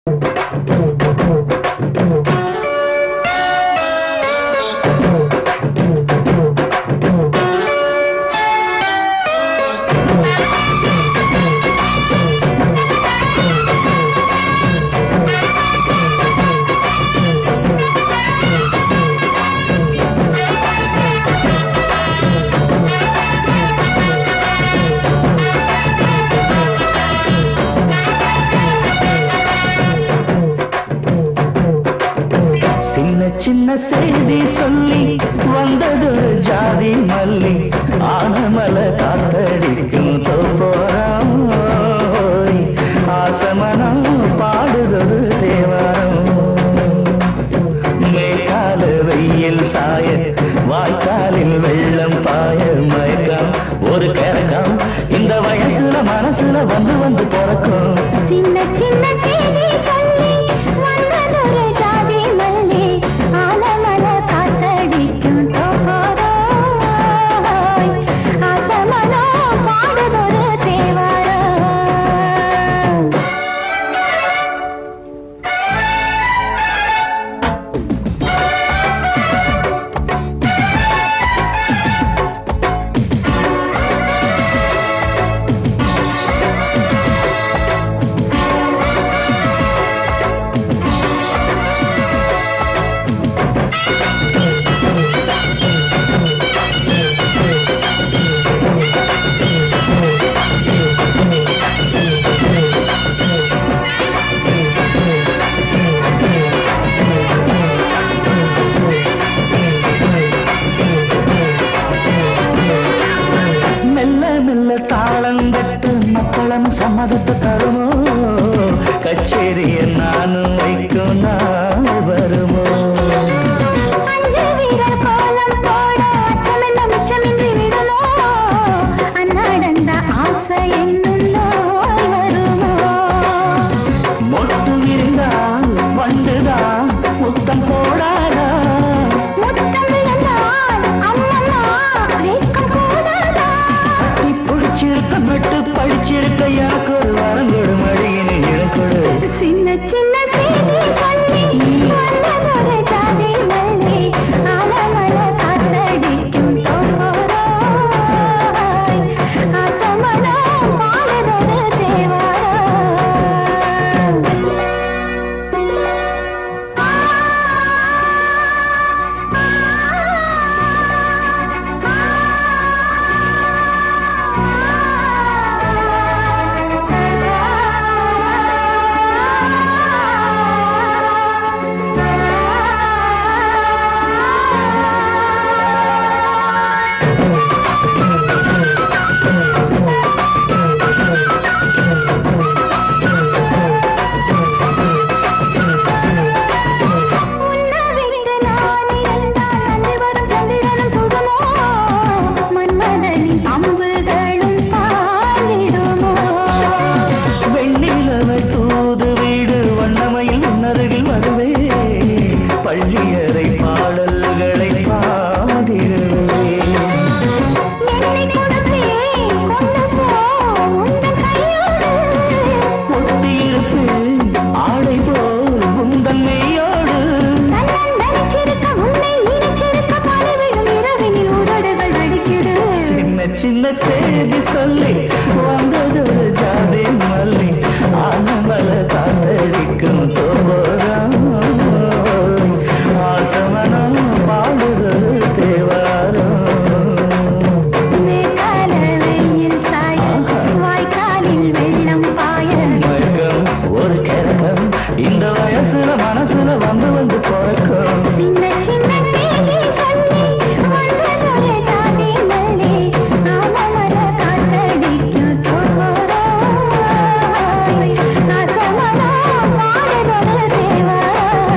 சின்ன சின்ன செய்தி சொல்லி வந்தது ஜாதி மல்லி ஆனமல காத்தடிக்கும் தோப்போரம் ஆசமனம் பாடுதொரு தேவாரம் மேற்கால வெயில் சாய வாய்க்காலில் வெள்ளம் பாய மயக்கம் ஒரு கிறக்கம் இந்த வயசுல மனசுல வந்து வந்து பிறக்கும் சின்ன சின்ன செய்தி சொல்லி வந்ததொரு ஜாதி மல்லி ஆலமல காத்தடிக்கும் தோப்போராய் ஆசமனோ பாடுதொரு தேவாரம் மெல்ல மெல்ல தாளந்தட்டு மக்களும் சம்மதத்தை தருமோ கச்சேரிய நானும் வைக்கும் நாள் வருமோ அஞ்சு வீரர் கோலம் போட அச்சமெல்லாம் மிச்சமின்றி விடுமோ அன்னாடந்த ஆசை என்னும் நோய் வருமோ மொட்டு விரிந்தால் வண்டுதான் முத்தம் போடாதா முத்தம் விழுந்தால் அம்மம்மா வெட்கம் கூடாதா நீ பிடிச்சிருக்க மட்டு படிச்சிருக்க எனக்கு ஒரு வரம் கொடு மடியினை இழக்கொடு சின்ன சின்ன செய்தி சொல்லி வந்ததொரு ஜாதி மல்லி ஆலமல காத்தடிக்கும் தோப்போராய் ஆசமனோ பாடுதொரு தேவாரம் உன்னை விட்டு நான் இருந்தால் அன்று வரும் சந்திரனும் சுடுமோ மன்மதனின் அம்புகளும் தாங்கிடுமோ வெண்ணிலவை தூது வீடு வண்ணமையில் உன்னருகில் வருவே பள்ளியறை பாடல்களை பாடிடுவே என்னை கொடுத்தே கொண்டு போ உந்தன் கையோடு ஒட்டியிருப்பேன் ஆடை போல் உந்தன் மெய்யோடு தன்னன் நினைச்சிருக்க உன்னை இனிச்சிருக்க பாடிவிடும் இரவினில் உதடுகள் வெடிக்குது சின்ன சின்ன செய்தி சொல்லி வந்தது ஒரு ஜாதி மல்லி ஆனமல காத்தடிக்கும் தோபோரம் ஆசமனம் பாடுறது தேவாரம் மேற்கால வெயில் சாய வாய்க்காலில் வெள்ளம் பாய மயக்கம் ஒரு கிழக்கம் இந்த வயசுல மனசுல வந்து வந்து பிறக்கும் சின்ன சின்ன செய்தி சொல்லி வந்ததொரு ஜாதி மல்லி ஆமமர காத்தடிக்கும் தோப்போராய் ஆசமனோ பாடுதொரு தேவாரம்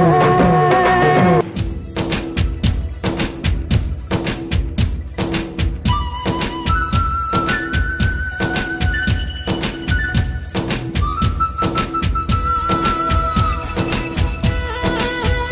ஆ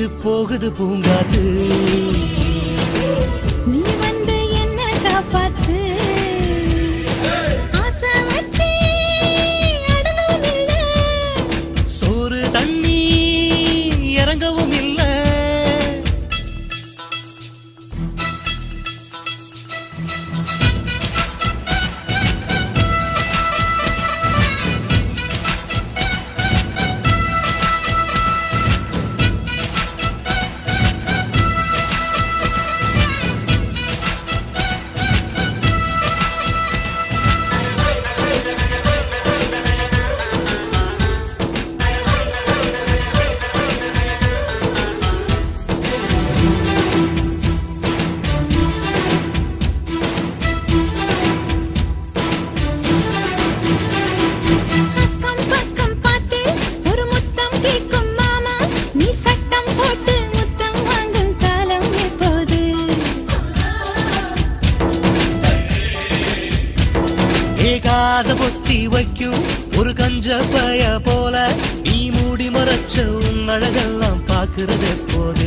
வச்சு போகுது பூங்காத்து நீ வந்து என்ன காப்பாத்து ஆசை வச்சு அடங்கவும் இல்ல சோறு தண்ணி இறங்கவும் இல்லை பக்கம் பக்கம் பார்த்து ஒரு முத்தம் கேட்கும் மாமா நீ சட்டம் போட்டு முத்தம் வாங்கும் காலம் எப்போது ஏகாச பொத்தி வைக்கும் ஒரு கஞ்ச பய போல நீ மூடி மறைச்ச உன் அழகெல்லாம் பாக்குறது எப்போது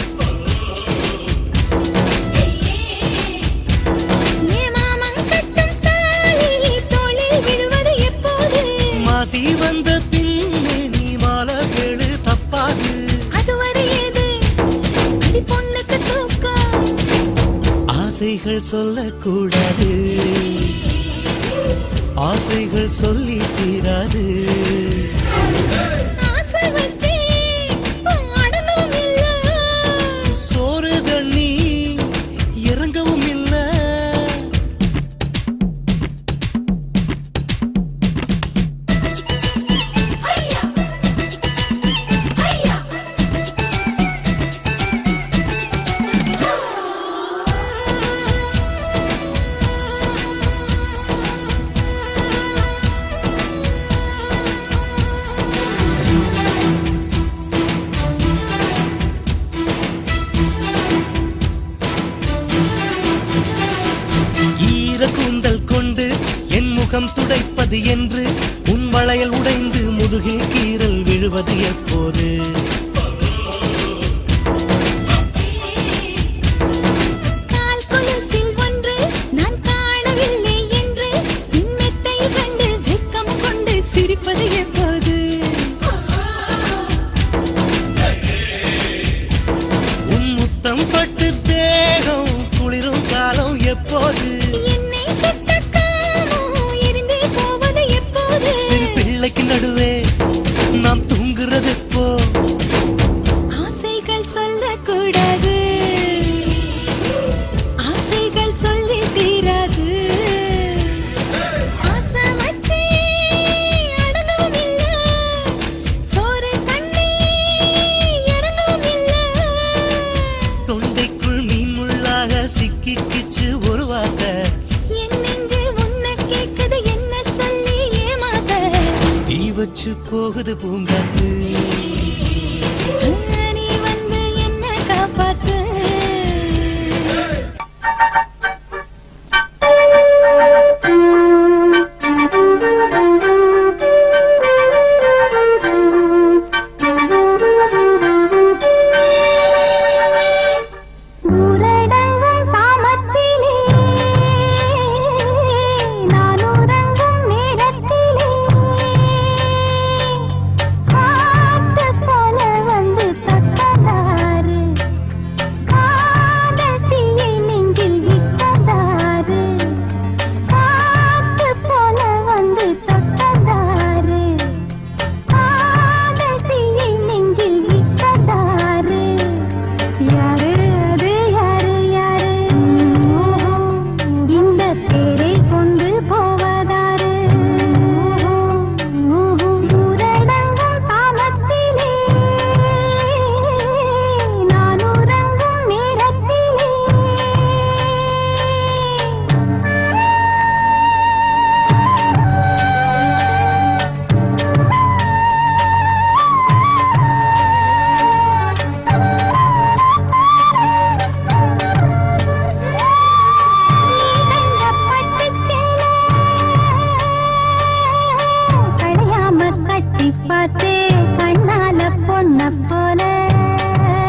ஏ மாமன் கட்டும் தாலி தோளில் விழுவது எப்போது மாசி வந்த பின்னே நீ மாலை கேளு தப்பாது அதுவரை ஏது அடி பொண்ணுக்கு தூக்கம் ஆசைகள் சொல்லக்கூடாது ஆசைகள் சொல்லி தீராது ஆசை வச்சு அடங்கவும் இல்ல சோறு தண்ணி இறங்கவும் இல்லை ஈர கூந்தல் கொண்டு என் முகம் துடைப்பது என்று உன் வளையல் உடைந்து முதுகில் கீறல் விழுவது எப்போது கால் கொலுசில் ஒன்று நான் காணவில்லை என்று உன் மெத்தை கண்டு வெட்கம் கொண்டு சிரிப்பது எப்போது உன் முத்தம் பட்டு தேகம் குளிரும் காலம் எப்போது என்னை சுட்ட காமம் எரிந்தே போவது எப்போது சிறு பிள்ளைக்கு நடுவே நாம் தூங்குறது எப்போ ஆசைகள் சொல்லக்கூடாது ஆசைகள் சொல்லி தீராது ஆசை வச்சு அடங்கவும் இல்ல சோறு தண்ணி இறங்கவும் இல்ல தொண்டைக்குள் மீன் முள்ளாக சிக்கிக்கிச்சு ஒரு வார்த்தை என் நெஞ்சு உன்னை கேக்குது என்ன சொல்லி ஏமாத்த தீ வச்சு போகுது பூங்காத்து நீ வந்து என்ன காப்பாத்து ஊரடங்கும் சாமத்திலே நான் உறங்கும் நேரத்திலே காத்து போல வந்து தொட்டதாரு காதல் தீயை நெஞ்சில் இட்டதாரு காத்து போல வந்து தொட்டதாரு காதல் தீயை நெஞ்சில் இட்டதாரு யாரு அது யாரு யாரு இந்த பேரை கொண்டு போவதாரு ஊரடங்கும் சாமத்திலே நான் உறங்கும் நேரத்திலே களையாம கட்டி பார்த்தே கண்ணால பொண்ண போல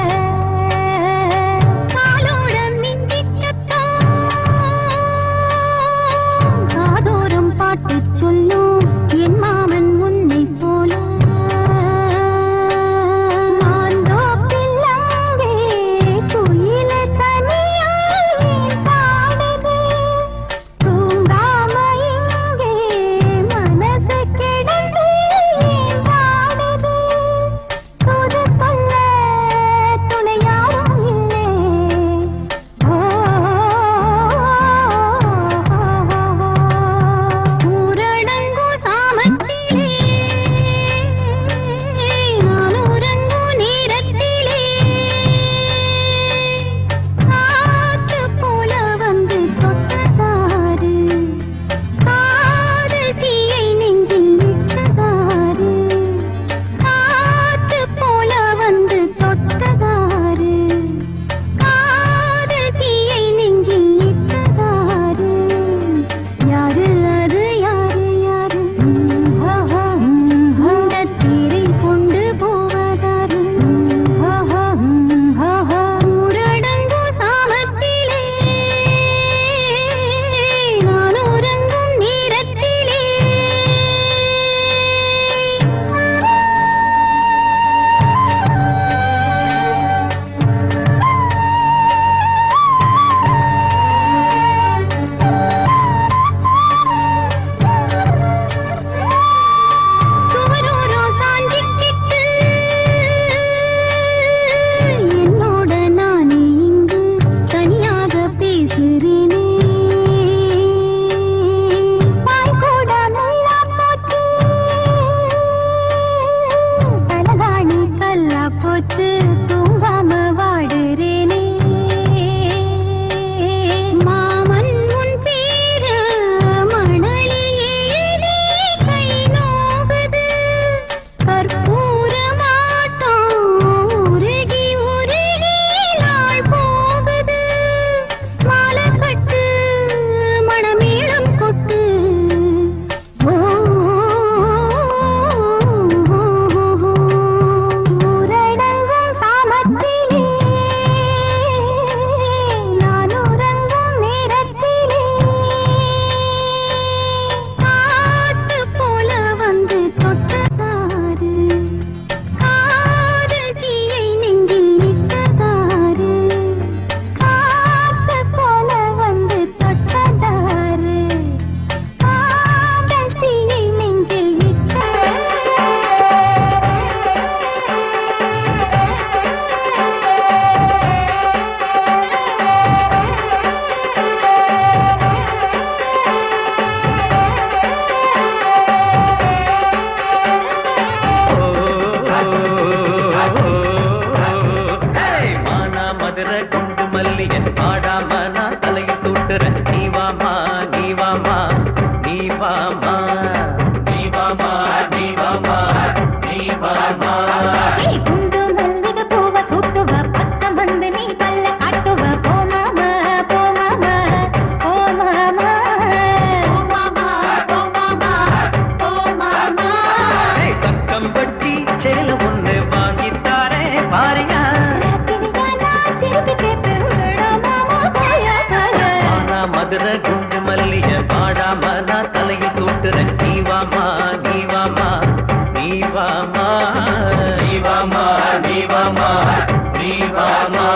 வாமா நீ வாமா நீ வாமா நீ வாமா நீ வாமா நீ வாமா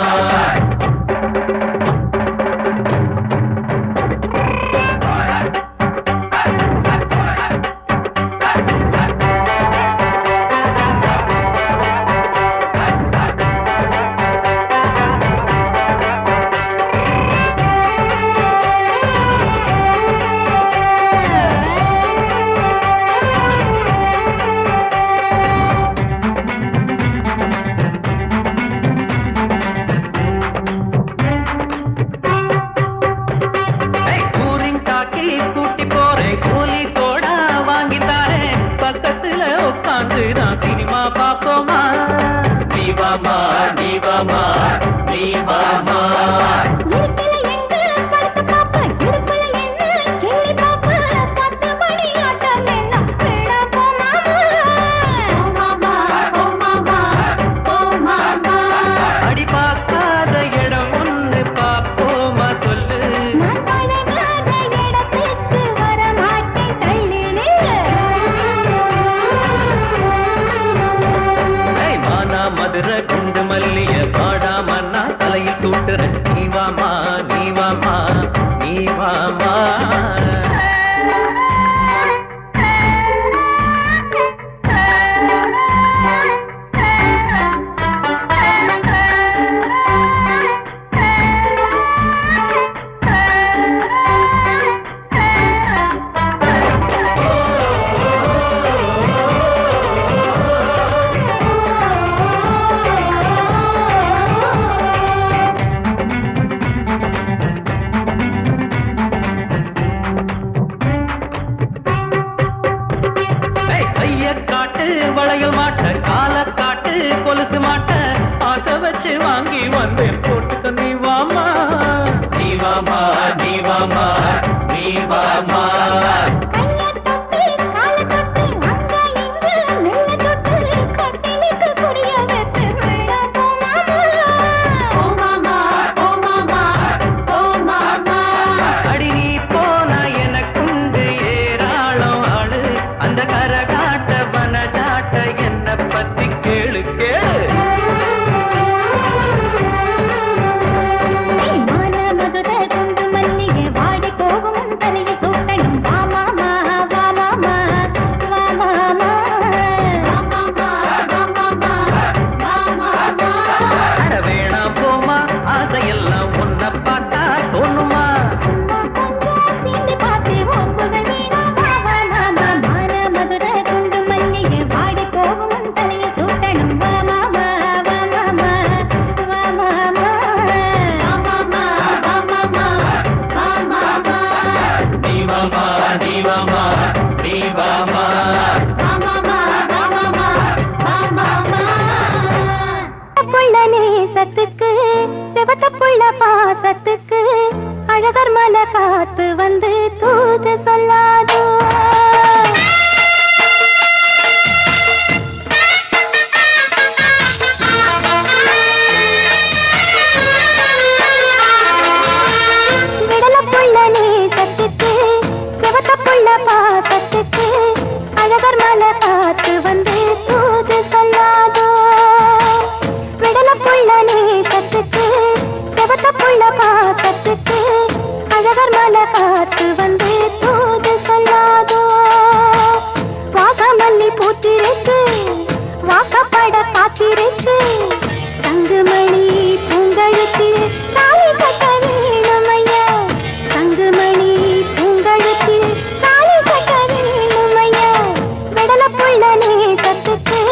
கூரிங் காக்கி கூட்டி போறேன் கூலி சோடா வாங்கி தாரேன் பக்கத்துல உட்காந்து நான் சினிமா பாப்போமா நீவாமா நீவாமா நீவாமா இருக்கல எங்க படுத்து பாப்ப இடுப்புல என்ன கிள்ளி பாப்ப பத்து மணி ஆட்டம் என்ன வேடா போமாமா போமாமா போமாமா அடி பார்க்காத இடம் ஒன்று பாப்போமா சொல்லு நான் பழகாத இடத்துக்கு வர மாட்டேன் தள்ளி ஏய், மானா மதுரை குண்டு மல்லிய பாடாம நான் தலையில் தூட்டுறேன் நீவாமா நீவாமா நீவாமா ஏய், கைய காட்டு வளையல் மாட்ட கால காட்டு கொலுசு மாட்ட ஆசை வச்சு வாங்கி வந்தேன் போட்டுக்க நீ வாமா நீ வாமா நீ வாமா நீ வாமா கைய தொட்டு கால தொட்டு அங்க இங்க மெல்ல தொட்டு கட்டிலுக்கு புரிய வைத்து வேடா போமாமா போமாமா போமாமா அடி நீ போனா எனக்குண்டு ஏராளம் ஆளு அந்த கரகாட்ட வனஜாட்ட என்ன பத்தி கேளு கேளு மான மதுர குண்டு மல்லிகை வாடி போகும் தலையை சூட்டணும் வாமாமா வாமாமா வாமாமா வாமாமா வாமாமா வாமாமா அட வேணாம் போமா ஆசையெல்லாம் உன்னை பார்த்தா தோணுமா சீண்டி பார்த்து ஒப்புகள் வேணாம் வாமாமா மான மதுர குண்டு மல்லிகை வாடி போகும் தலையை சூட்டணும் வாமாமா வாமாமா வாமாமா வாமாமா வாமாமா வாமாமா நீ வாமா நீ வாமா நீ வாமா புள்ள நேசத்துக்கு செவத்த புள்ள பாசத்துக்கு அழகர் மலை காத்து வந்து தூது சொல்லாதோ விடல புள்ள நேசத்துக்கு செவத்த புள்ள பாசத்துக்கு அழகர் மலை காத்து வந்து தூது சொல்லாதோ விடல புள்ள நேசத்துக்கு செவத்த புள்ள பாசத்துக்கு அழகர் மலை காத்து வந்து தூது சொல்லாதோ வாசமல்லி பூத்திருக்கு வாக்கப்பட காத்திருக்கு தங்குமணி பூங்கழுத்து தாலி கட்ட வேணுமையா தங்குமணி பூங்கழுத்து தாலி கட்ட வேணுமையா விடல புள்ள நேசத்துக்கு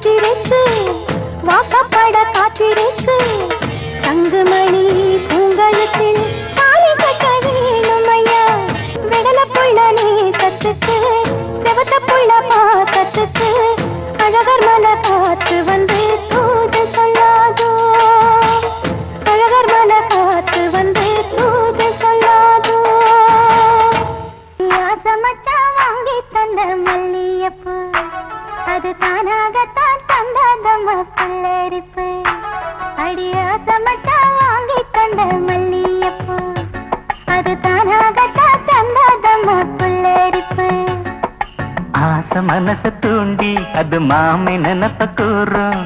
காத்திருக்கு வாக்கப்பட காத்திருக்கு தங்குமணி பூங்கழுத்தில் தாலி கட்ட வேணும் ஐயா விடல புள்ள நீ தத்துக்கு செவத்த புள்ள பாத்தத்துக்கு அழகர் மன பார்த்து வந்து தூது சொல்லாதோ அழகர் மன பார்த்து வந்து தூது சொல்லாதோ ஆசமச்சா வாங்கி தந்த மல்லியப்பு அது தானாகத்தான் தந்தாதம்ம புல்லரிப்பு அடியாசமச்சா வாங்கி தந்த மல்லியப்பு அது தானாகத்தான் தந்தாதம்ம புல்லரிப்பு ஆசை மனச தூண்டி அது மாமை நினப்ப கூறும்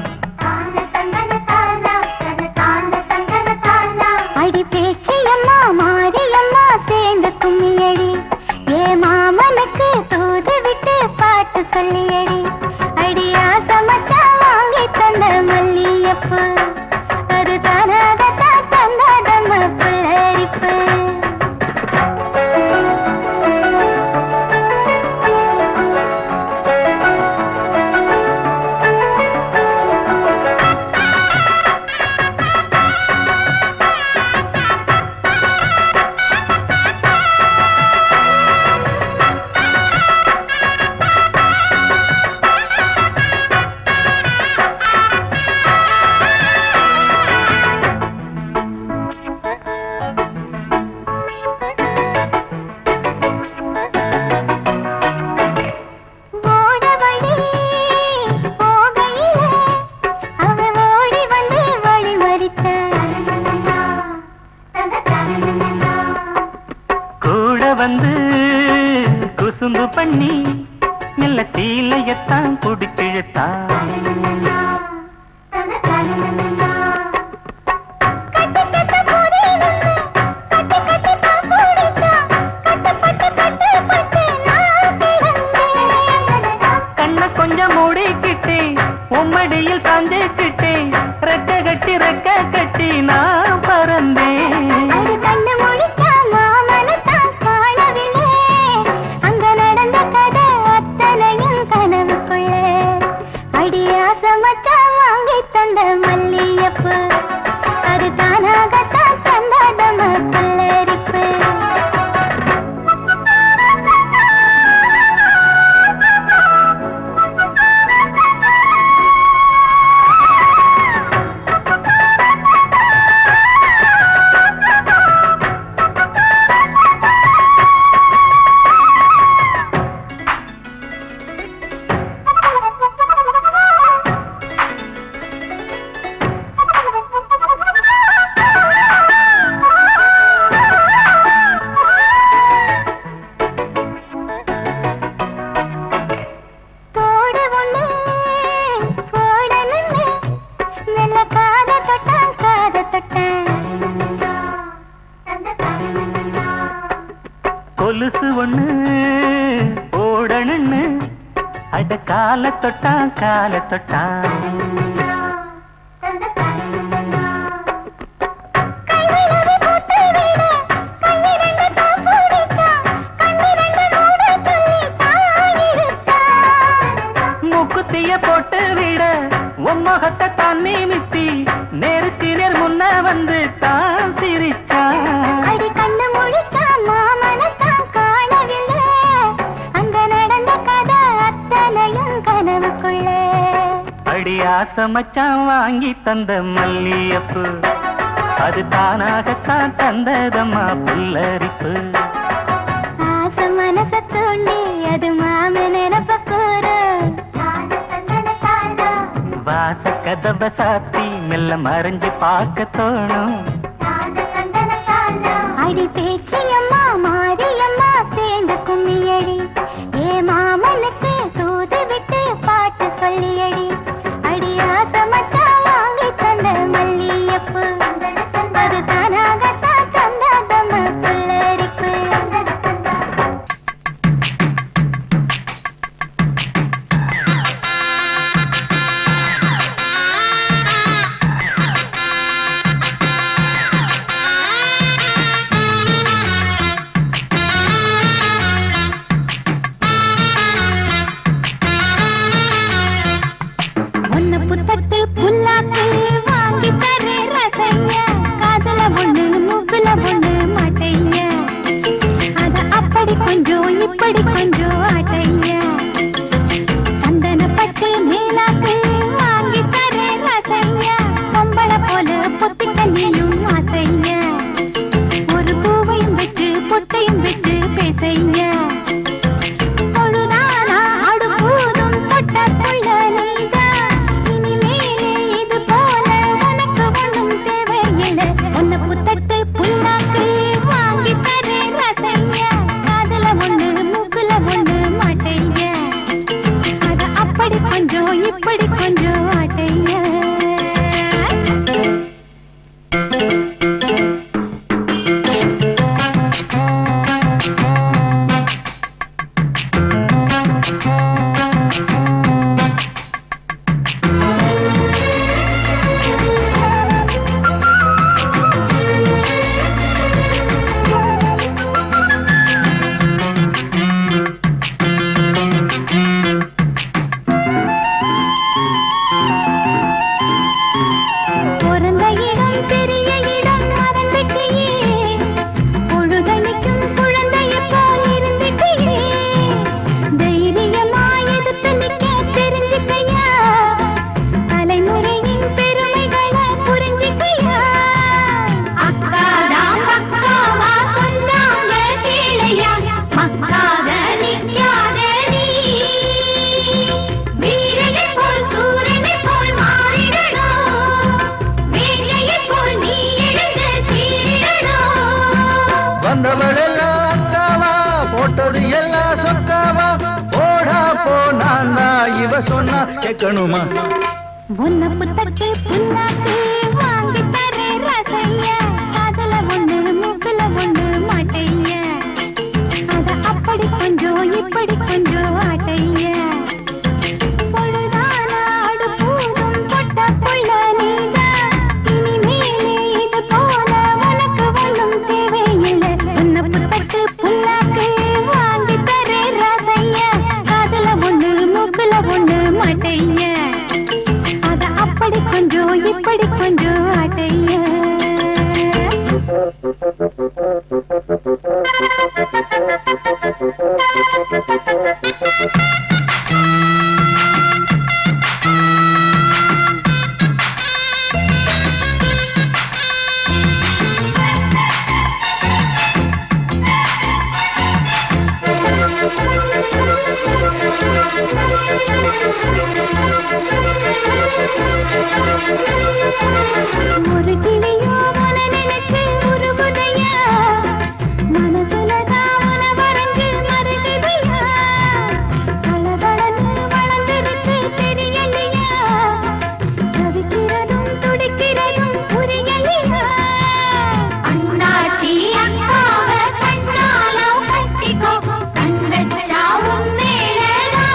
அடி பேச்சியம்மா மாரியம்மா சேர்ந்து கும்மியடி ஏ மாமனுக்கு தூது விட்டு பாட்டு சொல்லியடி அடி ஆசமச்சா வாங்கி தந்த மல்லியப்பு அது தானாகத்தான் தந்தாதம்ம புல்லரிப்பு ஓட வழி போகையிலே அவ ஓடி வந்து வழி கூட வந்து குசும்பு பண்ணி மெல்ல சீலையத்தான் குடிச்சிழுத்தான் கண்ண கொஞ்சம் மூடிக்கிட்டு உம்மடியில் சாஞ்சுக்கிட்டு ரெக்க கட்டி ரெக்க கட்டி நான் பறந்தேன் அது கண்ணு முழிச்சா மாமனத்தான் காணவில்லை அங்க நடந்த கதை அத்தனையும் கனவுக்குள்ளே அடியாசமச்சா வாங்கி தந்த மல்லியப்பு அது தானாகத்தான் தந்தாதம புல்லரிப்பு போடு ஒண்ணு போட நின்னு மெல்ல காத தொட்டான் காத தொட்டான் கொலுசு ஒண்ணு ஓடணுன்னு அட கால தொட்டான் கால தொட்டான் கைவிரவு போட்டு விட கையிரண்டு தான் பூடிச்சான் கண்ணிரண்டு மூட சொல்லி தாயிருத்தான் மூக்குத்திய போட்டு விட உம்மகத்தை தான் நிமித்தி நேருக்கு நேர் முன்ன வந்து தான் சிரிச்சான் அடி கண்ணு முழிச்சா மாமனத்தான் காணவில்லை அங்க நடந்த கதை அத்தனையும் கனவுக்குள்ளே அடி ஆசை மச்சான் வாங்கி தந்த மல்லியப்பு அது தானாகத்தான் தந்ததம்மா புல்லரிப்பு ஆசை மனச தூண்டி அது மாம நினப்ப கூற வாச கதவை சாத்தி மெல்ல மறைஞ்சு பார்க்க தோணும் அடி பேச்சியம்மா மாரியம்மா சேர்ந்து கும்மியடி ஏ மாமனுக்கு தூது விட்டு பாட்டு சொல்லியடி அடி ஆசை மச்சான் வாங்கி தந்த மல்லியப்பு அது தானாகத்தான் தந்தாதம்ம புல்லரிப்பு ஆ அப்படி கொஞ்சம் இப்படி கொஞ்சம் ஆட்டைய பிறந்த இடம் பெரிய இடம் மறந்துட்டியே பொழுதனைக்கும் குழந்தைய போல் இருந்துட்டியே தைரியமா எதிர்த்து நிக்க தெரிஞ்சுக்கையா தலைமுறையின் பெருமைகளை புரிஞ்சுக்கையா அக்கா தான் பக்காவா சொன்னாங்க கேளையா மக்காத நிக்காத நீ வீரனை போல் சூரனை போல் மாறிடணும் வேங்கையைப் போல் நீ எழுந்து சீரிடணும் வந்தவள் எல்லாம் அக்காவா போட்டது எல்லாம் சொக்காவா போடா போ நான் தான் இவ சொன்னா கேட்கணுமா உன்னை புத்தக்கு புண்ணாக்கு வாங்கி தரேன் ரசையா காதுல ஒண்ணு மூக்குல ஒண்ணு மாட்டைய அத அப்படி கொஞ்சம் இப்படி கொஞ்சம் ஆட்டைய பொழுதானாடு பூதும் பொட்ட புள்ள நீதான் இனிமேலே இது போல உனக்கு ஒண்ணும் தேவையில்லை உன்னை புத்தக்கு புண்ணாக்கு வாங்கி தரேன் ரசையா காதுல ஒண்ணு மூக்குல ஒண்ணு மாட்டைய அத அப்படி கொஞ்சம் இப்படி கொஞ்சம் ஆட்டைய ஒரு கிளியோ உன நினைச்சு உருகுதையா மனசுல தான் உன வரைஞ்சு மருகுதையா தளதளன்னு வளர்ந்துருச்சு தெரியலையா தவிக்கிறதும் துடிக்கிறதும் புரியலையா அண்ணாச்சி அக்காவ கண்ணால கட்டிக்கோ கண்டச்சா உன்மேலதான்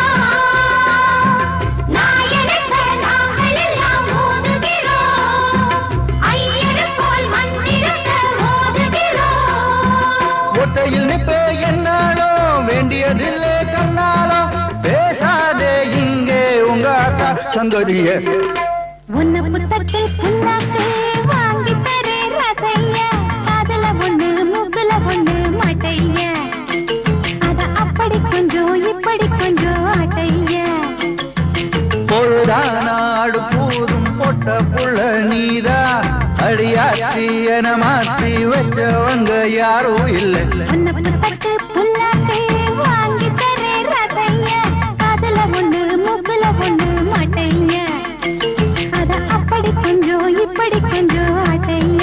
நான் எடுத்த நாங்கள் எல்லாம் மோதுகிறோம் ஐயரு போல் மந்திரத்தை மோதுகிறோம் ஒட்டையில் நிப்பே என்னாலும் வேண்டியதில்லை கண்ணாலும் பேசாதே இங்கே உங்க அக்கா சங்கதிய உன்னை புத்தக்கு புண்ணாக்கு வாங்கி தரேன் ரசையா காதுல ஒண்ணு மூக்குல ஒண்ணு மாட்டைய அத அப்படி கொஞ்சம் இப்படி கொஞ்சம் ஆட்டைய பொழுதானாடு பூதும் பொட்ட புள்ள நீதா அடியாச்சி என மாத்தி வச்சவங்க யாரும் இல்லை உன்னை புத்தக்கு புண்ணாக்கு வாங்கி தரேன் ரசையா காதுல ஒண்ணு மூக்குல ஒண்ணு மாட்டைய அத அப்படி கொஞ்சம் இப்படி கொஞ்சம் ஆட்டைய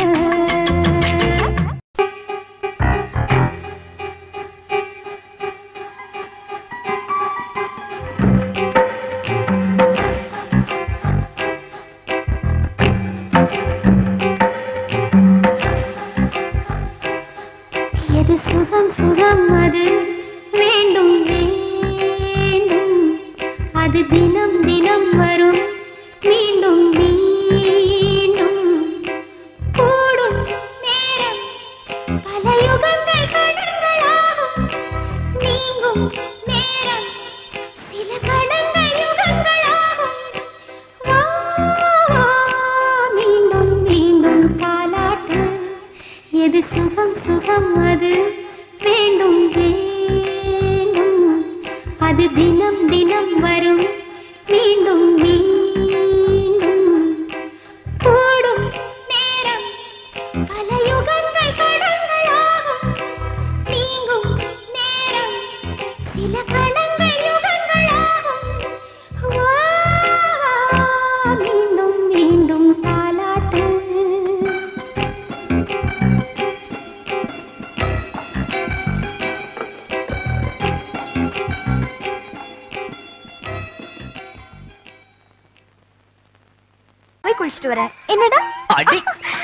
எது சுகம் சுகம் அது வேண்டும் வேண்டும் அது தினம் தினம் வரும் மீண்டும் மீண்டும் கூடும் நேரம் பல யுகங்கள் கடங்களாகும் நீங்கும் நேரம் சில கடங்கள் யுகங்களாகும் வா, வா, மீண்டும் மீண்டும் பாலாட்டு எது சுகம் சுகம் அது வேண்டும் வேண்டும் அது தினம் தினம் வரும் மீண்டும் மீண்டும் கூடும் நேரம் பல யுகங்கள் கடங்களாகும் நீங்கும் நேரம் சில போய் குளிச்சுட்டு வரேன் என்னடா அடி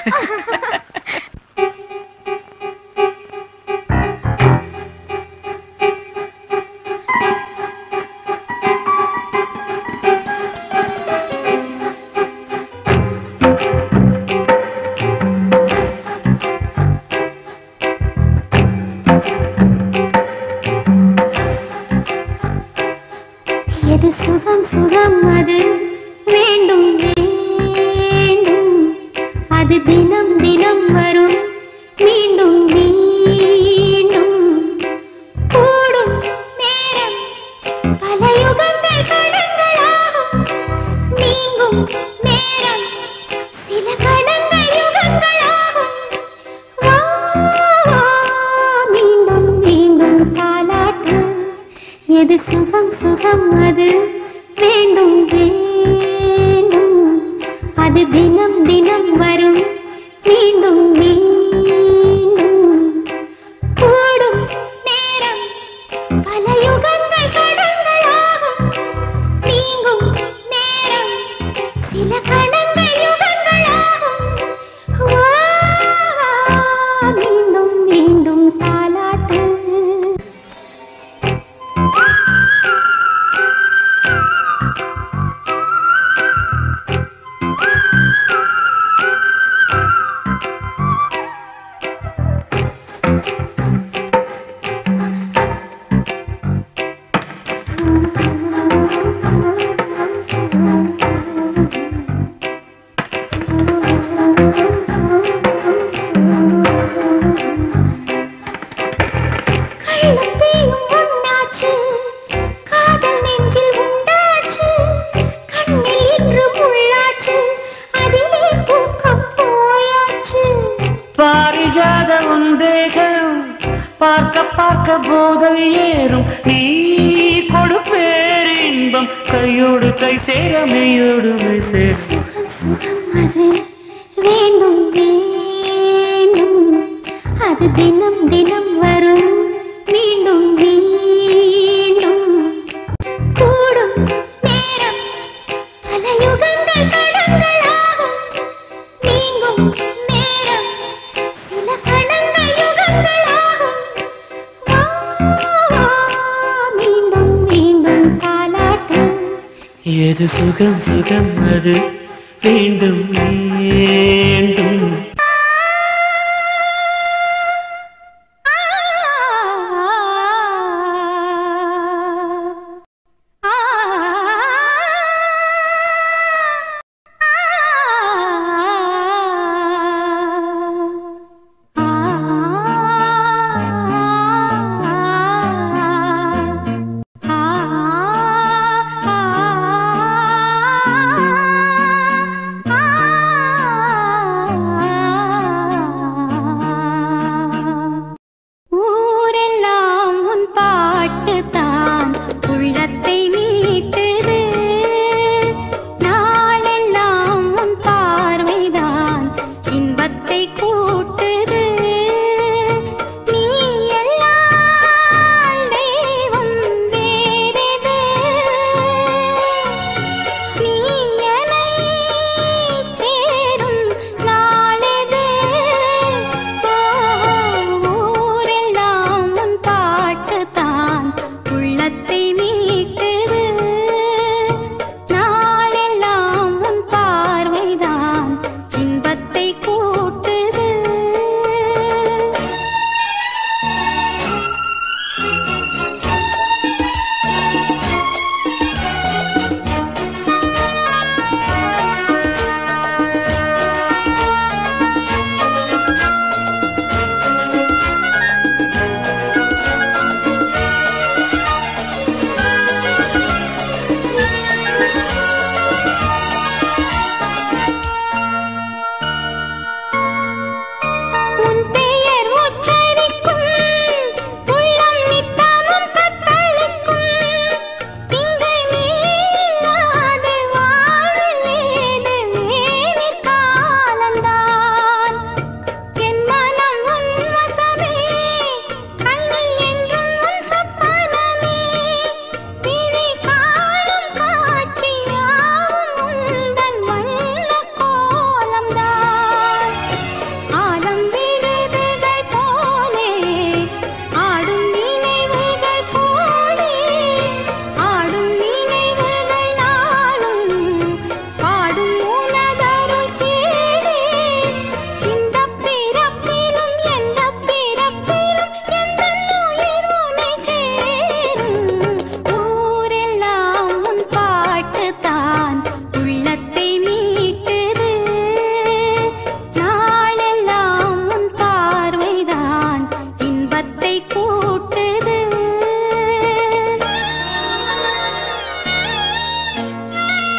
எது சுகம் சுகம் அது வேண்டும் வேண்டும் அது தினம் தினம் வரும் மீண்டும் மீண்டும் கூடும் நேரம் பல யுகங்கள் கடங்களாகும் நீங்கும் நேரம் சில கடங்கள் யுகங்களாகும் வா, வா, மீண்டும் மீண்டும் தாலாட்டு எது சுகம் சுகம் அது வேண்டும் வேண்டும் அது தினம் தினம் வரும் மீண்டும் மீண்டும் கூடும் நேரம் பல யுகங்கள் கடங்களாகும் நீங்கும் நேரம் சில கணங்கள் யுகங்களாகும் வா, வா, மீண்டும் மீண்டும் தாலாட்டு கள்ளத்தேயும் உண்டாச்சு காதல் நெஞ்சில் உண்டாச்சு கண்ணில் இன்று முள்ளாச்சு அதிலே தூக்கம் போயாச்சு பாரிஜாத உந்தேகம் பார்க்க பார்க்க போதை ஏறும் நீ கொடுப்பேர் இன்பம் கையோடு கை சேர மெய்யோடு மெய் சேரும் சுகம் சுகம் அது வேண்டும் வேண்டும் அது தினம் தினம் வரும் மீண்டும் மீண்டும் கூடும் நேரம் பல யுகங்கள் கடங்களாகும் நீங்கும் நேரம் சில கணங்கள் யுகங்களாகும் வா, வா, மீண்டும் மீண்டும் தாலாட்டு எது சுகம் சுகம் அது வேண்டும் வேண்டும் ஆ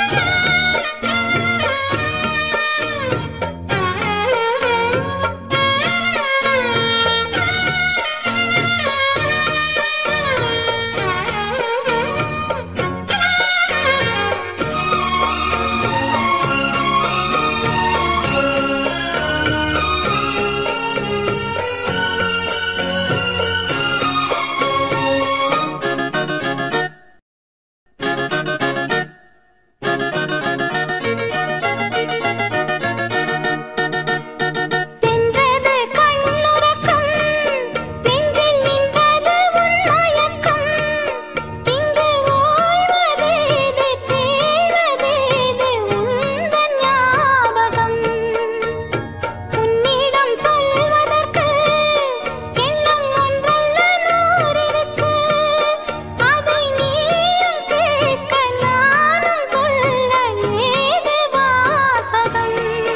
சென்றது கண்ணுறக்கம் நெஞ்சில் நின்றது உன் மயக்கம் இங்கு ஓய்வதேது தேவதேது உந்தன் ஞாபகம் உன்னிடம் சொல்வதற்கு எண்ணம் ஒன்றல்ல நூறிருக்கு அதை நீயும் கேட்க நானும் சொல்ல ஏது வாசகம்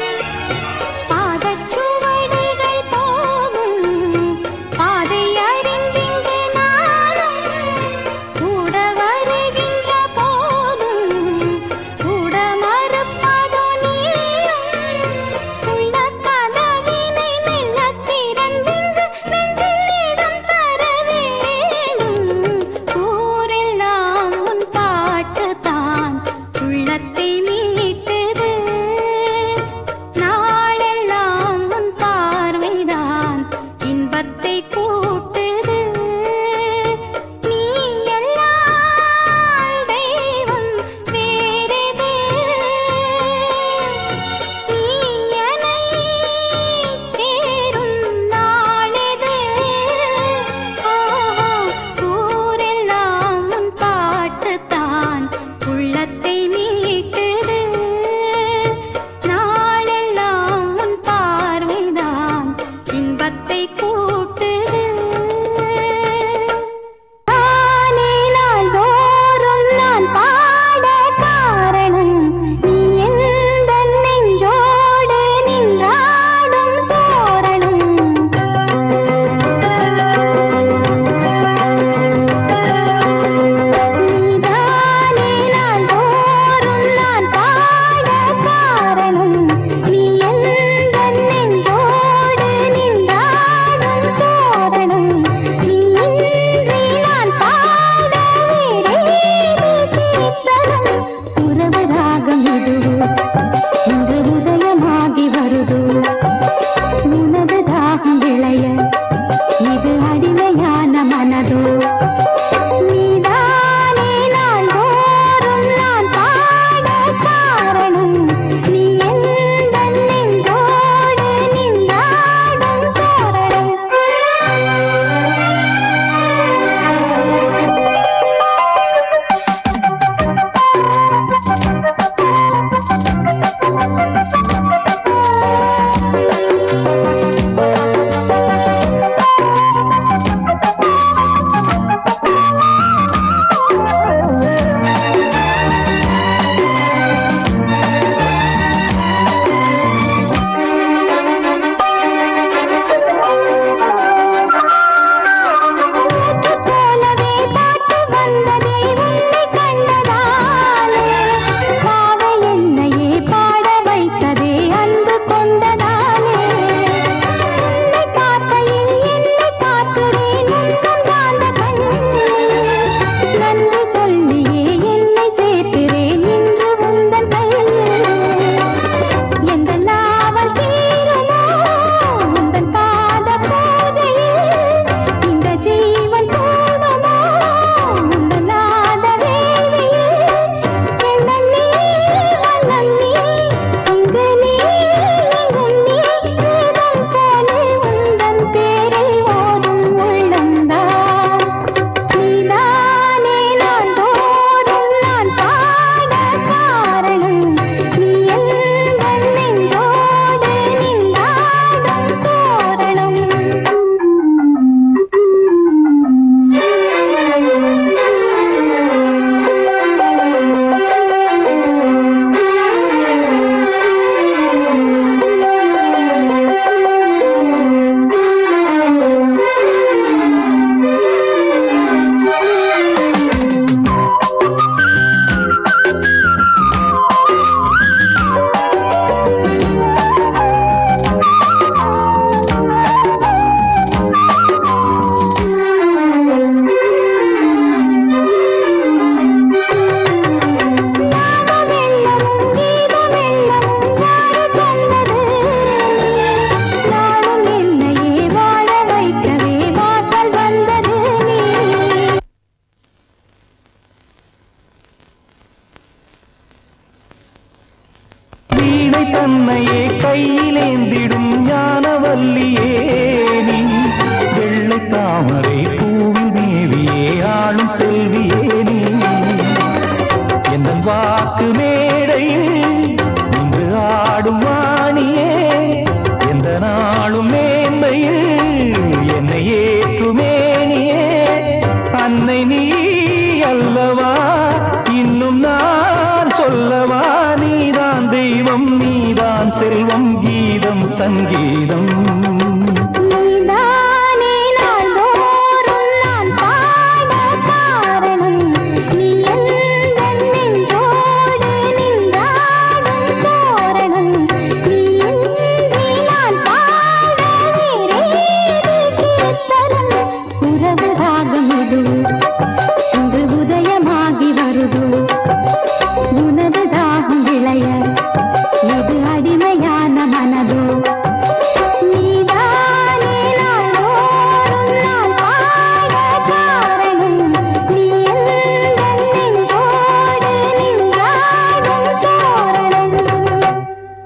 பாதச்சுவடுகள் போகும் பாதை அறிந்திங்கு நானும் கூட வருகின்ற போதும் கூட மறுப்பதோ நீயும் உள்ள கதவினை மெல்ல திறந்திங்கு நெஞ்சில் இடம் தர வேணும் ஊரெல்லாம் உன் பாட்டு தான் உள்ளத்தை மீட்டது நாளெல்லாம் உன் பார்வைதான் இன்பத்தை கூட்டுது நீ எல்லாம் தெய்வம் வேறெது நீ என்னை தேரும் நாளெது ஊரெல்லாம் உன் பாட்டு தான் உள்ளத்தை மீட்டுது தன்னையே கையிலேந்திடும் ஞானவல்லியே நீ வெள்ளை தாமரை பூவில் மேவியே ஆளும் செல்வியே நீ என் வாக்கு மேடையில் இன்று ஆடும் வாணியே எந்த நாளும் மேன்மையில் என்னை ஏற்றுமேனியே அன்னை நீ அல்லவா இன்னும் நான் சொல்லவா நீதான் தெய்வம் நீதான் செல்வம் கீதம் சங்கீதம் நீதானே நாள்தோறும் நான் பாட காரணம் நீ எந்தன் நெஞ்சோடு நின்றாடும் தோரணம் நீ இன்றி நான் பாட வேறேது கீர்த்தனம் உறவு ராகம் இது இன்று உதயமாகி வருது உனது தாகம் விளைய இது அடிமையான மனதோ நீதானே நாள்தோறும் நான் பாட காரணம் நீ எந்தன் நெஞ்சோடு நின்றாடும் தோரணம்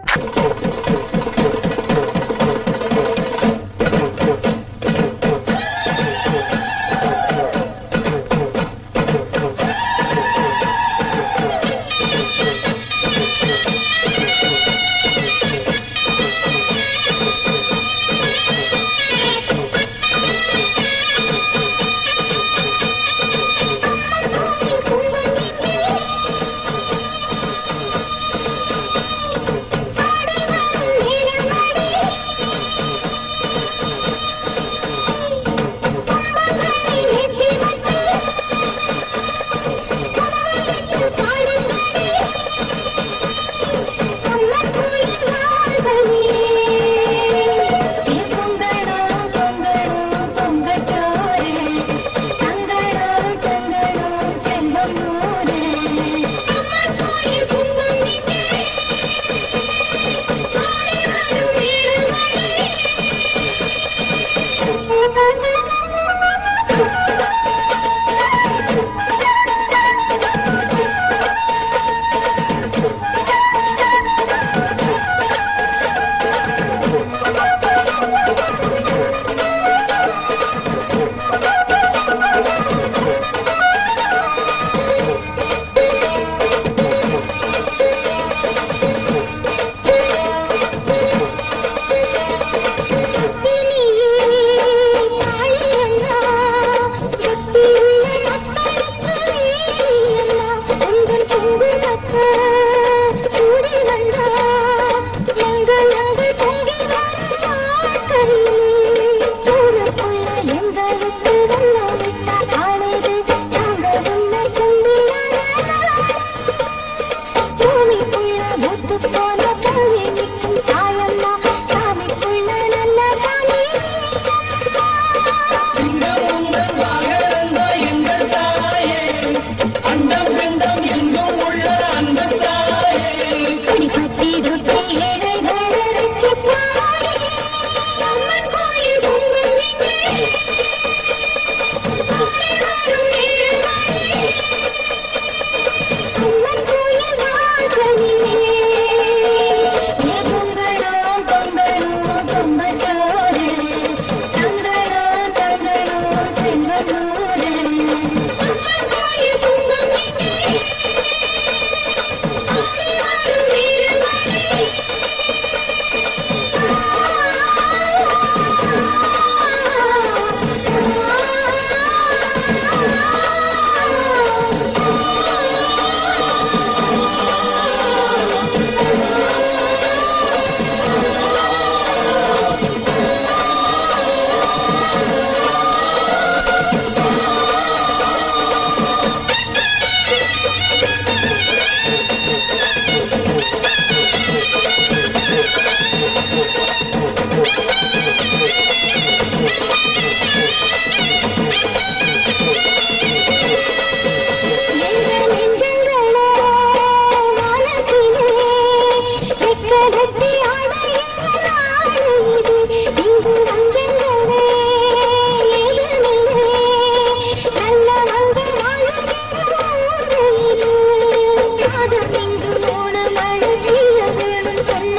போன கல்வி நிற்கும் தாயம்மா சாமிக்குள்ள நல்ல தானே அடிபட்டி துட்டி ஏழைகள் ரட்சிப்பாய். அம்மன் கோயில் பொங்கல் எங்கே? அம்மன் ஏழுமலை. அம்மன் கோயில் வாசலிலே. ஏ பொங்கலோ, பொங்கலோ, பொங்கச்சோறு. தங்களோ, தங்களோ, செங்கலூரு. அம்மன் கோயில் பொங்கல் எங்கே? எங்கள் நெஞ்சங்களோ வானத்திலே வெட்ககத்தி ஆடுகிற நாடு இது. இங்கு வஞ்சங்களே ஏதுமில்லை. நல்லவங்க வாழுகிற ஊரு இது. காதல் இங்கு மூணு மழை பெய்ய வேணும் சொன்ன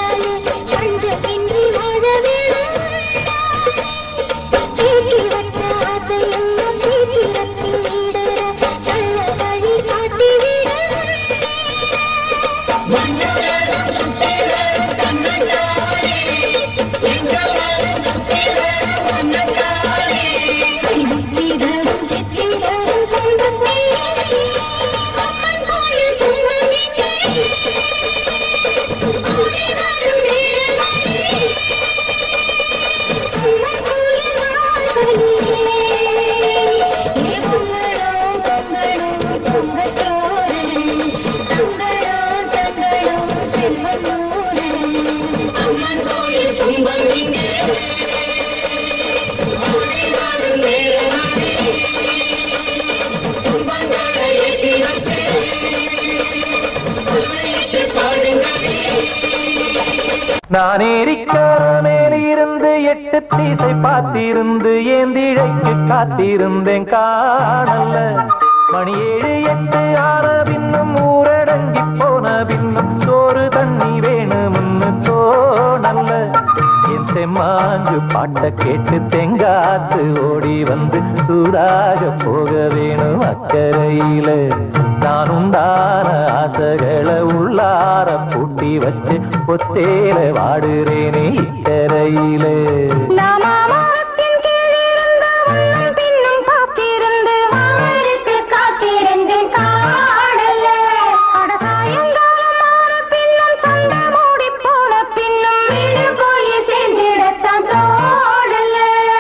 நான் ஏரிக்கார மேலிருந்து எட்டு தீசை பார்த்திருந்து ஏந்திழைக்கு காத்திருந்தேன் காணல்ல மணி ஏழு எட்டு ஆன பின்னும் ஊரடங்கி போன பின்னும் சோறு தண்ணி வேணும்னு தோணல்ல என் தெம்மாஞ்சு பாட்ட கேட்டு தெங்காத்து ஓடி வந்து சூடாக போக வேணும் அக்கறையில நான் உண்டான ஆசைகளை உள்ளார பூட்டி வச்சு ஒத்தேல வாடுறேனே இக்கரையில நாமாமரத்தின் கீழிருந்து முன்னும் பின்னும் காத்திருந்து மாமருக்கு காத்திருந்து காணல. அட சாயங்காலம் ஆன பின்னும் சண்டை மூடிப் போன பின்னும் வீடு போய் சேர்ந்திடத்தான் தோணல.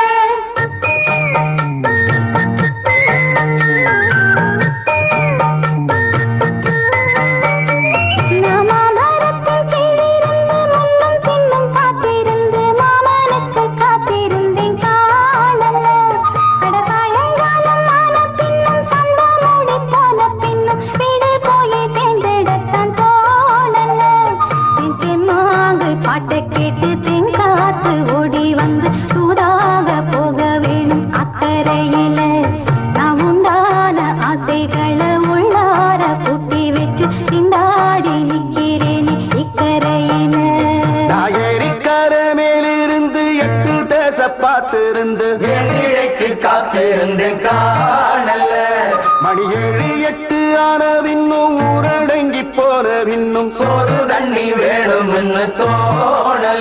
நாமாமரத்தின் கீழிருந்து முன்னும் பின்னும் காத்திருந்து மாமனுக்கு காத்திருந்தேன் காணல. அட சாயங்காலம் ஆன பின்னும் சண்டை மூடிப் போன பின்னும் வீடு போய் சேர்ந்திடத்தான் தோணல. என் தெம்மாங்கு பாட்டை கேட்டு தென்காத்து ஓடி வந்து சூதாக போக வேணும் அக்கறையில நான் உண்டான ஆசைகளை உள்ளார பூட்டி வச்சு திண்டாடி நிக்கிறேன் இக்கரையில நாயரிக்கார மேலிருந்து எட்டு தேச பார்த்திருந்து ஏழிழைக்கு காத்திருந்தேன் காணல்ல மணி ஏழு எட்டு ஆன பின்னும் ஊரடங்கி போன பின்னும் சோறு தண்ணி வேணும்னு தோணல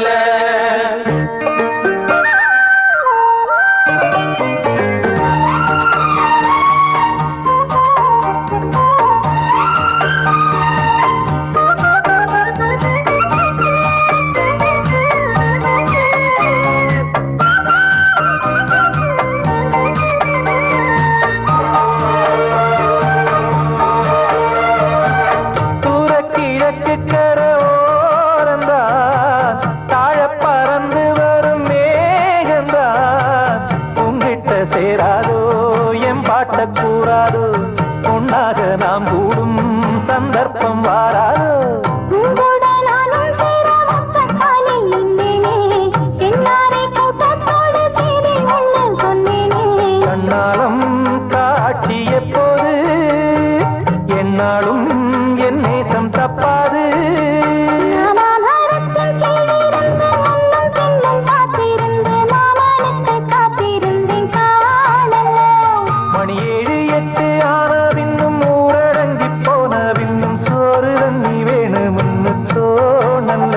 தூர கிழக்கு கரோரந்தான் தாழ பறந்து வரும் மேகந்தான் உங்கிட்ட சேராதோ என் பாட்ட கூறாதோ உன்னாக நாம் கூடும் சந்தர்ப்பம் வாராதோ உங்களோட நானும் சேர ஒத்த காலில் நின்றேனே என்னாரை கூட்டத்தோடு சேரி ஒண்ணு சொன்னேனே கண்ணாலம் காட்சி எப்போது என்னாலும் என் நேசம் தப்பாது நாமாமரத்தின் கீழிருந்து முன்னும் பின்னும் காத்திருந்து மாமனுக்கு காத்திருந்தேன் காணல மணி ஏழு எட்டு ஆன பின்னும் ஊரடங்கி போன பின்னும் சோறு தண்ணி வேணும்னு தோணல்ல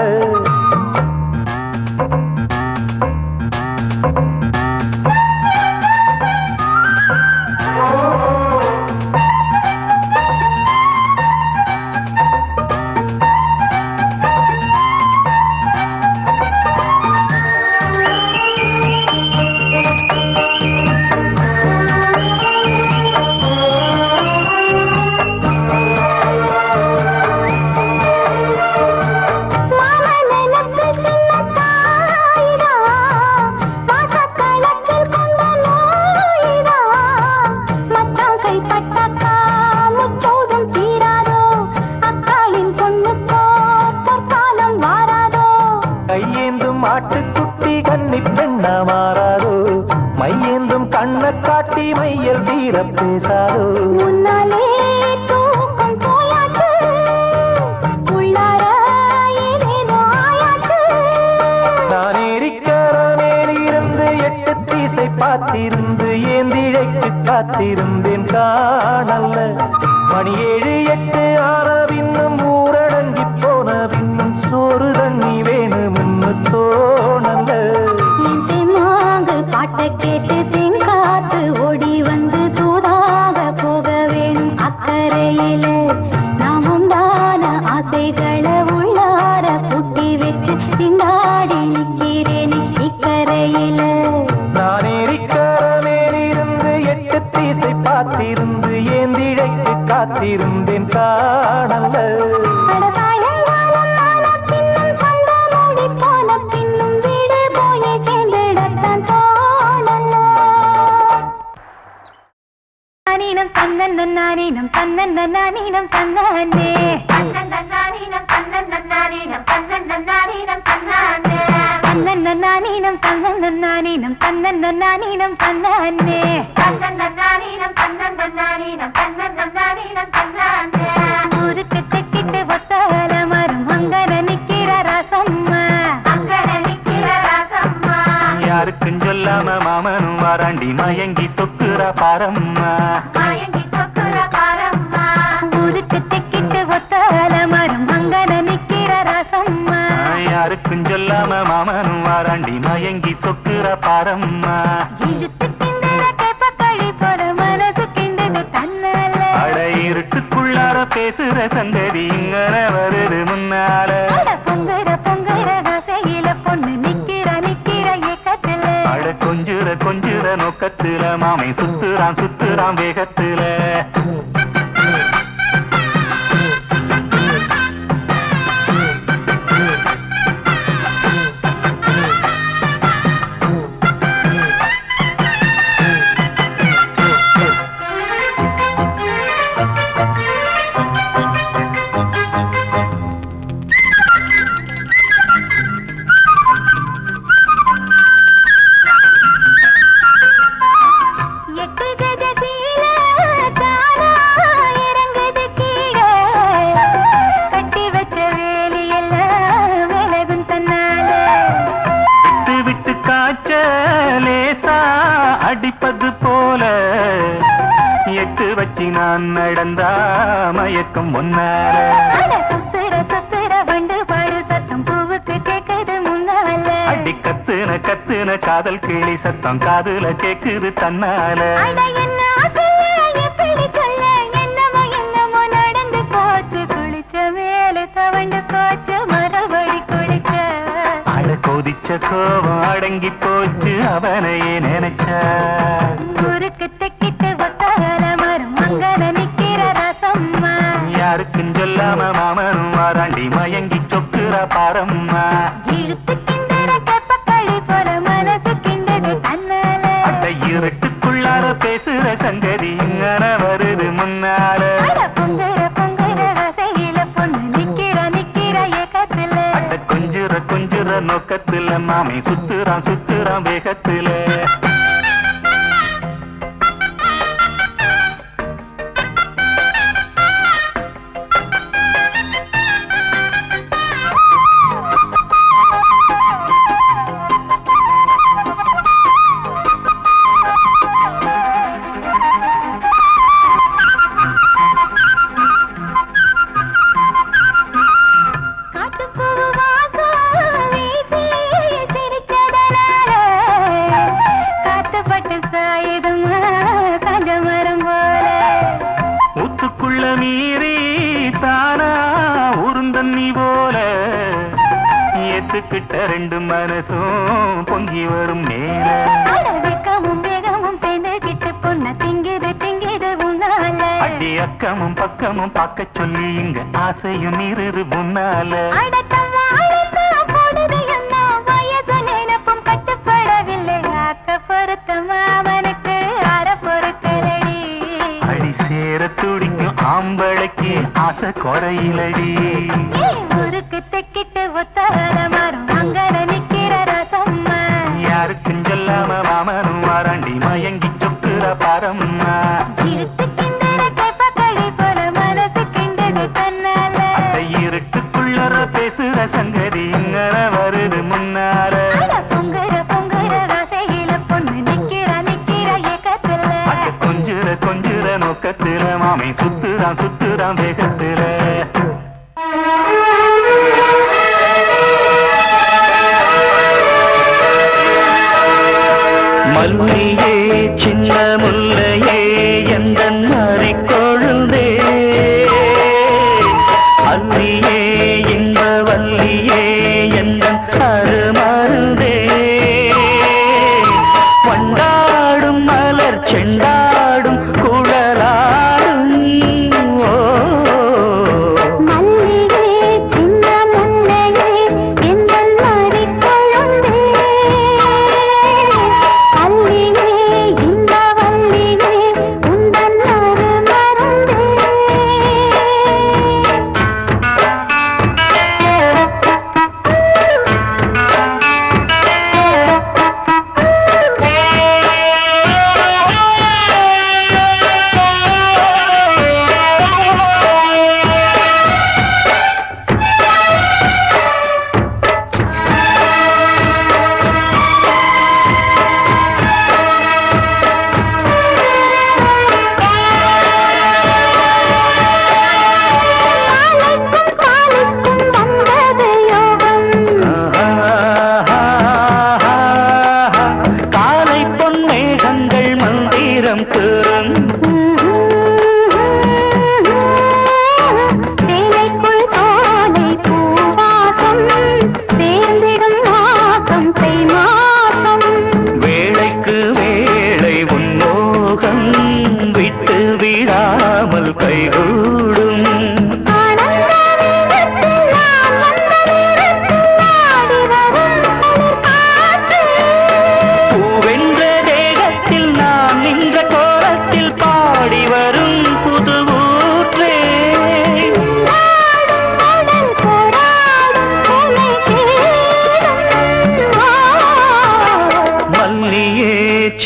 மாமனத்தில் சின்ன தாயிதா மாசக்கணக்கில் கொண்ட நோயிதா மச்சான் கைப்பட்டாக்கா முச்சோடும் தீராதோ அக்காளின் பொண்ணுக்கோ பொற்காலம் வாராதோ கையேந்தும் ஆட்டுக்குட்டி கன்னி பெண்ணா மாறாதோ மையேந்தும் கண்ணை காட்டி மையல் தீர பேசாதோ முன்னாலே தூக்கம் போயாச்சு உள்ளார ஏதேதோ ஆயாச்சு நான் ஏரிக்கார மேலிருந்து எட்டு தீசை பார்த்திருந்து ஏந்திழைக்கு காத்திருந்தேன் காணல்ல மணி ஏழு எட்டு ஆன பின்னும் ஊரடங்கி போன பின்னும் சோறு தண்ணி வேணும்னு தோணல்ல என் தெம்மாங்கு பாட்டை கேட்டு தென்காத்து ஓடி வந்து தூதாக போக வேணும் அக்கறையில நாம் உண்டான ஆசைகளை உள்ளார பூட்டி வச்சு திண்டாடி நிக்கிறேன் இக்கரையில நான் ஏரிக்கார மேலிருந்து எட்டு தீசை பார்த்திருந்து ஏந்திழைக்கு காத்திருந்தேன் காணல்ல அட சாயங்காலம் ஆன பின்னும் சண்டை மூடி போன பின்னும் வீடு போய் சேர்ந்திடத்தான் தோணல நானீனம் தன்னன் நானீனம் தன்னன் நானீனம் தன்னே தன்னன் நானீனம் தன்னன் நானீனம் தன்னன் நானீனம் தன்னானே தன்னன்னானீனம் தன்னானே தன்னன்னானீனம் தன்னன்னானீனம் தன்னன்னானீனம் தன்னானே ஊருக்கு தெக்கிட்டு ஒத்தால மரம் அங்கன நிக்கிற ரசம்மா அங்கன நிக்கிற ரசம்மா யாருக்கும் சொல்லாம மாமனும் வாராண்டி மயங்கி சொக்குற பாரம்மா மயங்கி சொக்குற பாரம்மா ஊருக்கு தெக்கிட்டு ஒத்தால மரம் அங்கன நிக்கிற ரசம்மா யாருக்கும் சொல்லாம மாமனும் வாராண்டி மயங்கி சொக்குற பாரம்மா இழுத்து கிண்டற கேப்பக்களி போல மனசு கிண்டது தன்னால அட இருட்டுக்குள்ளார பேசுற சந்ததி இங்கன வருது முன்னால அட பொங்குற பொங்குற ஆசையில பொண்ணு நிக்கிற நிக்கிற ஏக்கத்துல அட கொஞ்சுற கொஞ்சுற நோக்கத்துல மாமை சுத்துறான் சுத்துறான் வேகத்துல எட்டு கஜசீல தானா இறங்குது கீழே கட்டி வச்ச வேலியெல்லாம் விலகும் தன்னால விட்டு விட்டு காய்ச்ச லேசா அடிப்பது போல எட்டு வச்சு நான் நடந்தா மயக்கம் முன்னால அட சுத்துற சுத்துற வண்டு பாடு சத்தம் பூவுக்கு கேக்குது முன்னால அடி கத்துன கத்துன காதல் கிளி சத்தம் காதுல கேக்குது தன்னால அட என்ன ஆசைய எப்படி சொல்ல என்னமோ என்னமோ நடந்து போச்சு குளிச்ச மேல தவண்டு போச்சு மறுபடி குளிச்ச அட கொதிச்ச கோபம் அடங்கி போச்சு அவனையே நினைச்ச ஊருக்கு தெக்கிட்டு ஒத்தால மரம் அங்கன நிக்கிற ரசம்மா யாருக்கும் சொல்லாம மாமனும் வாராண்டி மயங்கி சொக்குற பாரம்மா இழுத்து கிண்டற கப்பக்களி போல மனசு கிண்டது தன்னால அட இருட்டுக்குள்ளார பேசுற சங்கதி இங்கன வருது முன்னால அட பொங்குற பொங்குற ஆசையில பொண்ணு நிக்கிற நிக்கிற ஏக்கத்துல அட கொஞ்சுற கொஞ்சுற நோக்கத்துல மாமை சுத்துறான் சுத்துறான் வேகத்துல காட்டுப்பூவு வாசம் வீசி சிரிச்சதனால காத்துப்பட்டு சாயுதுமா காஞ்ச மரம் போல ஊத்துக்குள்ள மீறி தானா உருந்தண்ணி போல ஏத்துக்கிட்ட ரெண்டு மனசும் பொங்கி வரும் மேல அட வெக்கமும் வேகமும் பெண்ணுகிட்டு பொண்ண திங்கிது திங்கிது உன்னால அடி அக்கமும் பக்கமும் பார்க்க சொல்லி இங்க ஆசையும் நிறுது முன்னால அடக்கம் வாழத்தான் போடுது என்ன வயது நினைப்பும் கட்டுப்படவில்லை ஆக்க பொருத்தம் அவனுக்கு அற பொறுக்கலடி அடி சேர துடிக்கும் ஆம்பளைக்கு ஆசை குறையிலடி ஏய், ஊருக்கு தெக்கிட்டு ஒத்தால மரம் அங்கன நிக்கிற ரசம்மா யாருக்கும் சொல்லாம மாமனும் வாராண்டி மயங்கி சொக்குற பாரம்மா இழுத்து கிண்டற கேப்பக்களி போல மனசு கிண்டது தன்னால அந்த இருட்டுக்குள்ளற பேசுற சங்கதி இங்கன வருது முன்னால அட பொங்குற பொங்குற ஆசையில பொண்ணு நிக்கிற நிக்கிற ஏக்கத்துல அட கொஞ்சுற கொஞ்சுற நோக்கத்துல மாமை சுத்துறான் சுத்துறான் வேகத்துல மல்லியே சின்ன முல்லையே எந்த கொழுந்தே அல்லியே இந்த வல்லியே எந்த அருமருந்தே வண்டாடும் மலர் செண்டாடும் குழலாடும் ஓ மல்லிகே சின்ன முல்லையே எந்தன் மாறிக் கொழுந்தே அல்லியே இந்த வல்லியே உந்தன் அரு மருந்தே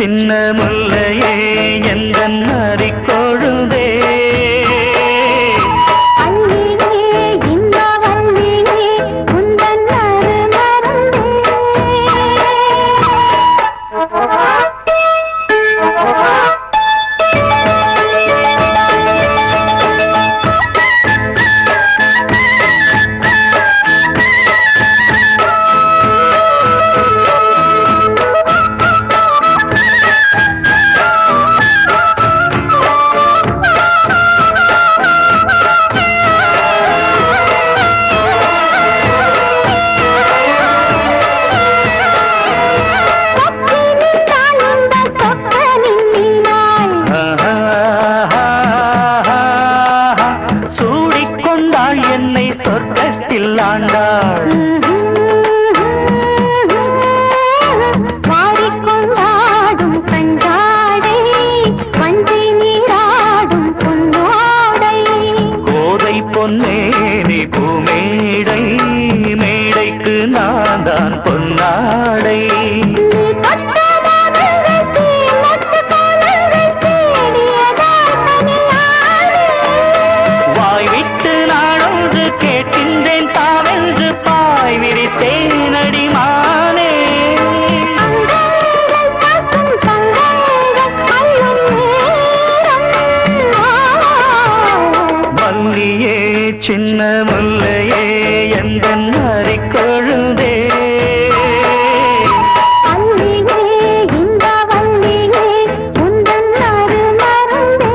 சின்ன முல்லையே எந்த நரிக்கொழுதே அல்லியே இந்த வல்லியே உந்தன் மறந்தே சூடிக்கொண்டாள் என்னை சொர்க்கத்தில் ஆண்டாள் மாறிக்கொண்டாடும் கண்டாடை வஞ்சி நீராடும் பொன்னோடை கோதை பொன்னேனி பூமேடை மேடைக்கு நான் தான் பொன்னாடை நீ தொட்ட மாதவத்தை மொத்த காலரை தேடியதால் தனியானே வாய் விட்டு நாடொன்று கேட்கின்றேன் தாவென்று பாய் விரித்தேன் அடிமானே அங்கங்கள் காக்கும் தங்கங்கள் அள்ளும் நேரம் மல்லியே சின்ன முல்லையே எந்த நரிக்கொழுதே அல்லியே இந்த வல்லியே உந்தன் அருமருந்தே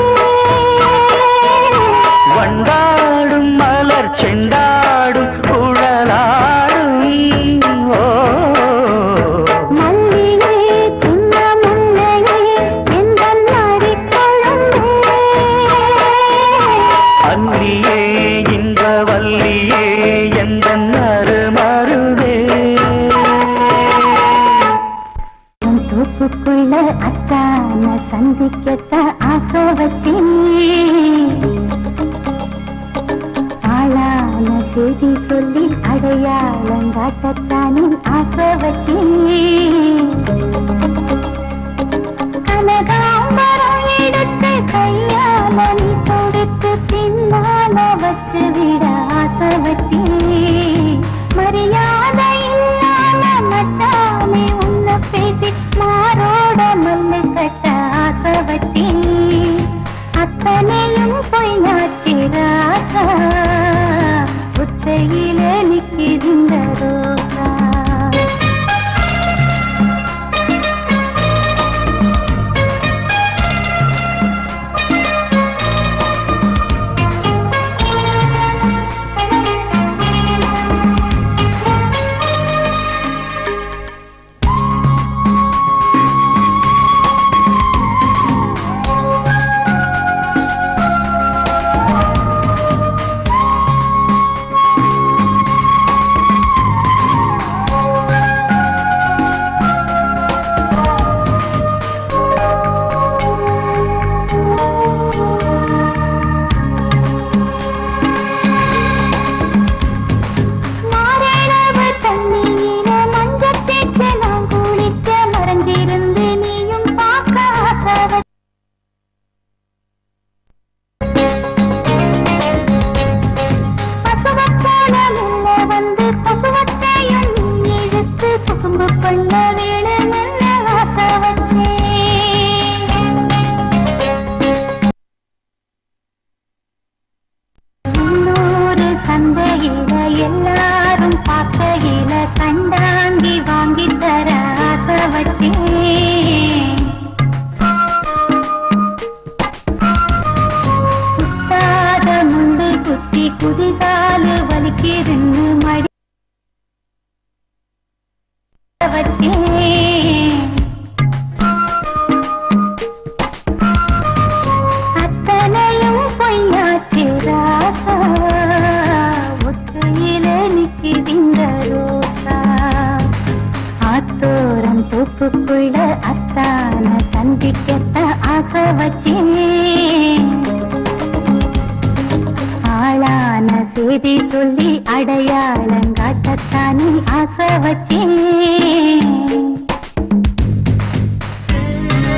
வண்டாடும் மலர் செண்டாடும் குழலாடும் ஓ மல்லியே சின்ன முல்லையே எந்தன் அடிக்கொழுந்தே அன்னியே இந்த வல்லியே எந்த நறுமருதே உன் தோப்புக்குள்ள அத்தான சந்திக்கத்த ஆசை வச்சேன் ஆளான செய்தி சொல்லி அடையாளம் காட்டத்தானே ஆசை வச்சேன் கனகாம்பரம் எடுத்து கையால நீ கொடுத்து பின்னால வச்சு விட ஆசை வச்சேன் மரியாதை இல்லாம மச்சாமே உன்னை பேசி மாரோட மல்லு கட்ட ஆசை வச்சேன் அத்தனையும் பொய்யாச்சி ராசா புத்தையில நிற்கின்ற ரோசா மாரளவு தண்ணீர மஞ்சள் தேய்ச்சு நான் குளிக்க மறைஞ்சிருந்து நீயும் பார்க்க ஆசை பசுவத்தான முன்ன வந்து பசுவத்தையும் நீ இழுத்து குசும்பு பண்ண வேணுமென்ன ஆசை வச்சேன் உள்ளூர் சந்தையில எல்லாரும் பார்க்கையில கண்டாங்கி வாங்கி தர ஆசை வச்சேன் குத்தாத முண்டு குத்தி குதிகாலு வலிக்கிருந்து மடி வச்சேன் அத்தனையும் பொய்யாச்சு ராசா ஒத்தையில நிற்கின்ற ரோசா ஆத்தோரம் தோப்புக்குள்ள அத்தான சந்திக்கத்த ஆசை வச்சேன் ஆளான செய்தி சொல்லி அடையாளம் காட்டத்தானே ஆசை வச்சேன்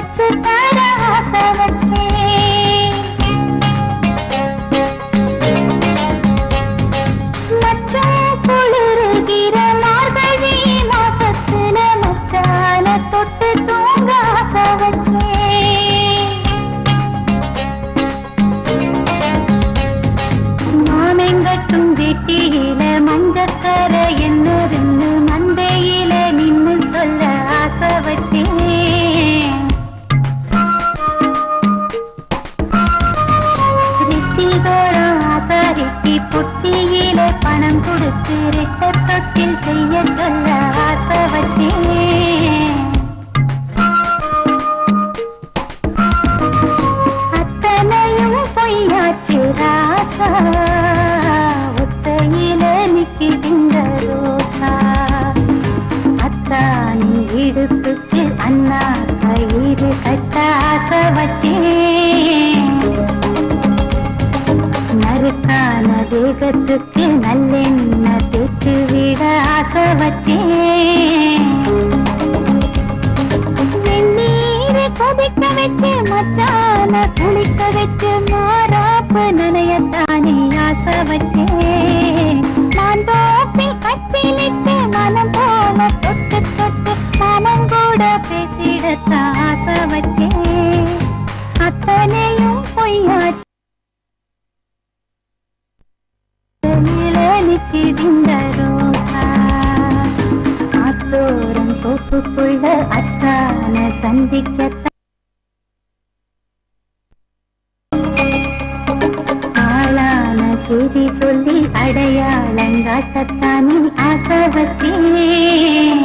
வச்சு தர ஆசை வச்சேன் மச்சான் குளிருகிற மார்கழி மாசத்துல மச்சான தொட்டு தூங்க ஆசை வச்சேன் மாமெங்கட்டும் வெட்டியில மஞ்சக்கர என்னதுன்னு மந்தையில நின்னு சொல்ல ஆசை வச்சேன் ரித்திகோரம் ஆசாரித்தி புத்தியில பணம் கொடுத்து ரெட்ட தொட்டில் செய்ய சொல்ல ஆசை வச்சேன் அத்தனையும் பொய்யாச்சு ராசா ஒத்தையில நிக்கிதிந்த ரோசா அத்தானி இடுப்புக்கு அண்ணா கயிறு கட்ட ஆசை வச்சேன் நறுக்கான வேகத்துக்கு நல்லெண்ணெய் தேய்ச்சு விட ஆசை வச்சேன் வெந்நீரை கொதிக்க வச்சு மச்சான குளிக்க வச்சு மாறாப்பு நனையத்தானே ஆசை வச்சேன் மாந்தோப்பில் கட்டிலிட்டு மனம் போல தொட்டு தொட்டு மாமன் கூட பேசிடத்தான் ஆசை வச்சேன் அத்தனையும் பொய்யாச்சு நிற்கிதிந்த ரோசா ஆத்தோரம் தோப்புக்குள்ள அத்தான சந்திக்கத்தான் ஆளான செய்தி சொல்லி அடையாளங்காட்டத்தானே ஆசை வச்சேன்